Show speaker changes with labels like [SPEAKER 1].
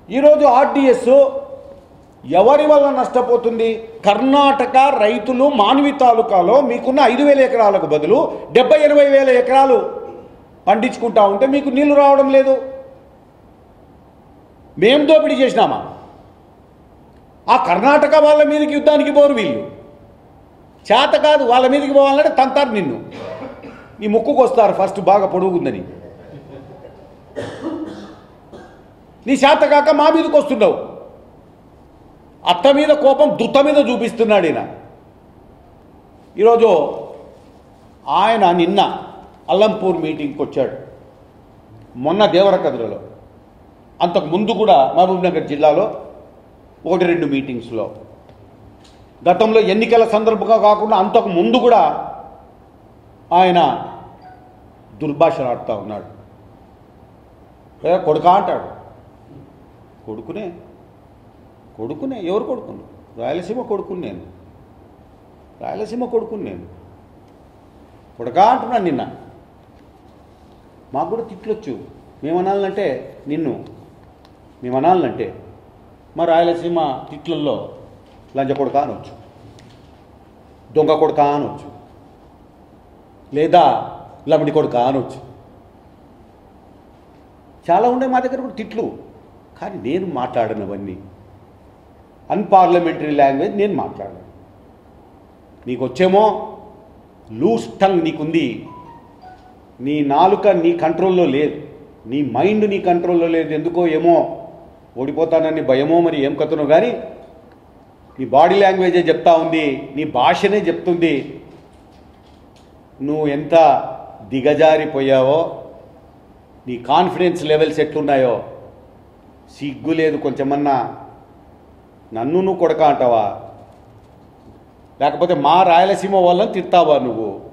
[SPEAKER 1] ఈరోజు ఆర్డిఎస్ ఎవరి వల్ల నష్టపోతుంది కర్ణాటక రైతులు మాన్వి తాలూకాలో మీకున్న ఐదు వేల ఎకరాలకు బదులు డెబ్బై ఎనభై వేల ఎకరాలు పండించుకుంటా ఉంటే మీకు నీళ్లు రావడం లేదు మేం దోపిడీ చేసినామా ఆ కర్ణాటక వాళ్ళ మీదకి యుద్ధానికి పోరు వీళ్ళు చేత కాదు వాళ్ళ మీదకి పోవాలంటే తంతారు నిన్ను ఈ ముక్కుకు వస్తారు ఫస్ట్ బాగా పొడుగుందని నీ చేత కాక మా మీదకి వస్తున్నావు అత్త మీద కోపం దుత్త మీద చూపిస్తున్నాడు ఈయన ఈరోజు ఆయన నిన్న అల్లంపూర్ మీటింగ్కి వచ్చాడు మొన్న దేవరకద్రలో అంతకు ముందు కూడా మహబూబ్నగర్ జిల్లాలో ఒకటి రెండు మీటింగ్స్లో గతంలో ఎన్నికల సందర్భంగా కాకుండా అంతకు ముందు కూడా ఆయన దుర్భాషలాడుతూ ఉన్నాడు ఏ కొడుకా అంటాడు కొడుకునే కొడుకునే ఎవరు కొడుకును రాయలసీమ కొడుకుని నేను రాయలసీమ కొడుకుని నేను కొడుకా అంటున్నాను నిన్న మాకు కూడా తిట్లొచ్చు మేమనాలంటే నిన్ను మేమనాలంటే మా రాయలసీమ తిట్లల్లో లంజ కొడుక అనొచ్చు దొంగ కొడుక అనొచ్చు లేదా లమిడి కొడుక అనొచ్చు చాలా ఉండే మా దగ్గర కూడా తిట్లు కానీ నేను మాట్లాడనవన్నీ అన్పార్లమెంటరీ లాంగ్వేజ్ నేను మాట్లాడాను నీకు వచ్చేమో లూస్ టంగ్ నీకుంది నీ నాలుక నీ కంట్రోల్లో లేదు నీ మైండ్ నీ కంట్రోల్లో లేదు ఎందుకో ఏమో ఓడిపోతానని భయమో మరి ఏం కథనో కానీ నీ బాడీ లాంగ్వేజే చెప్తా ఉంది నీ భాషనే చెప్తుంది నువ్వు ఎంత దిగజారిపోయావో నీ కాన్ఫిడెన్స్ లెవెల్స్ ఎట్లున్నాయో సిగ్గు లేదు కొంచెమన్నా నన్ను నువ్వు కొడక అంటావా లేకపోతే మా రాయలసీమ వాళ్ళని తిడతావా నువ్వు